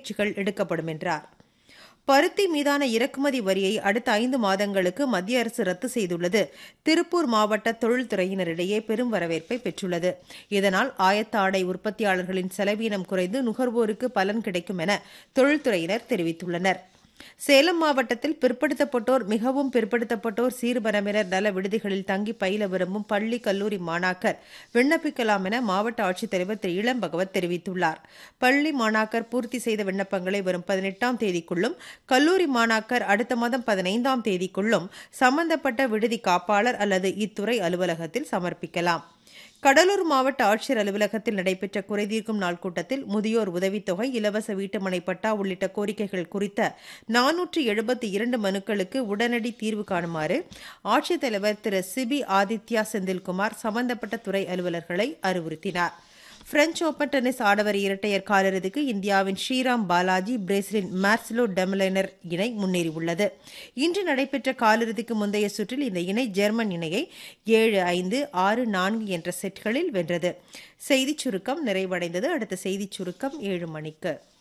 முயற்சிகள் எடுக்கப்படும் என்றார் பருத்தி மீதான இறக்குமதி வரியை அடுத்த ஐந்து மாதங்களுக்கு மத்திய அரசு ரத்து செய்துள்ளது திருப்பூர் மாவட்ட தொழில்துறையினரிடையே பெரும் வரவேற்பை பெற்றுள்ளது இதனால் ஆயத்த ஆடை உற்பத்தியாளர்களின் செலவீனம் குறைந்து நுகர்வோருக்கு பலன் கிடைக்கும் என தொழில்துறையினர் தெரிவித்துள்ளனர் சேலம் மாவட்டத்தில் பிற்படுத்தப்பட்டோர் மிகவும் பிற்படுத்தப்பட்டோர் சீர்பரம்பினர் நல விடுதிகளில் தங்கி பயில விரும்பும் பள்ளி கல்லூரி மாணாக்கர் விண்ணப்பிக்கலாம் என மாவட்ட ஆட்சித்தலைவர் திரு இளம் பகவத் தெரிவித்துள்ளார் பள்ளி மாணாக்கர் பூர்த்தி செய்த விண்ணப்பங்களை வரும் பதினெட்டாம் தேதிக்குள்ளும் கல்லூரி மாணாக்கர் அடுத்த மாதம் பதினைந்தாம் தேதிக்குள்ளும் சம்பந்தப்பட்ட விடுதி காப்பாளர் அல்லது இத்துறை அலுவலகத்தில் சமர்ப்பிக்கலாம் கடலூர் மாவட்ட ஆட்சியர் அலுவலகத்தில் நடைபெற்ற குறைதீர்க்கும் நாள் கூட்டத்தில் முதியோர் உதவித்தொகை இலவச வீட்டுமனை பட்டா உள்ளிட்ட கோரிக்கைகள் குறித்த நானூற்று எழுபத்தி இரண்டு மனுக்களுக்கு உடனடி தீர்வு காணுமாறு ஆட்சித்தலைவர் திரு சிபி ஆதித்யா செந்தில்குமார் சம்பந்தப்பட்ட துறை அலுவலர்களை அறிவுறுத்தினார் பிரெஞ்ச் ஓபன் டென்னிஸ் ஆடவர் இரட்டையர் காலிறுதிக்கு இந்தியாவின் ஸ்ரீராம் பாலாஜி பிரேசிலின் மார்சிலோ டெமலைனர் இணை முன்னேறியுள்ளது இன்று நடைபெற்ற காலிறுதிக்கு முந்தைய சுற்றில் இந்த இணை ஜெர்மன் இணையை ஏழு ஐந்து ஆறு நான்கு என்ற செட்களில் வென்றது செய்திச் சுருக்கம் நிறைவடைந்தது அடுத்த செய்திச் சுருக்கம் ஏழு மணிக்கு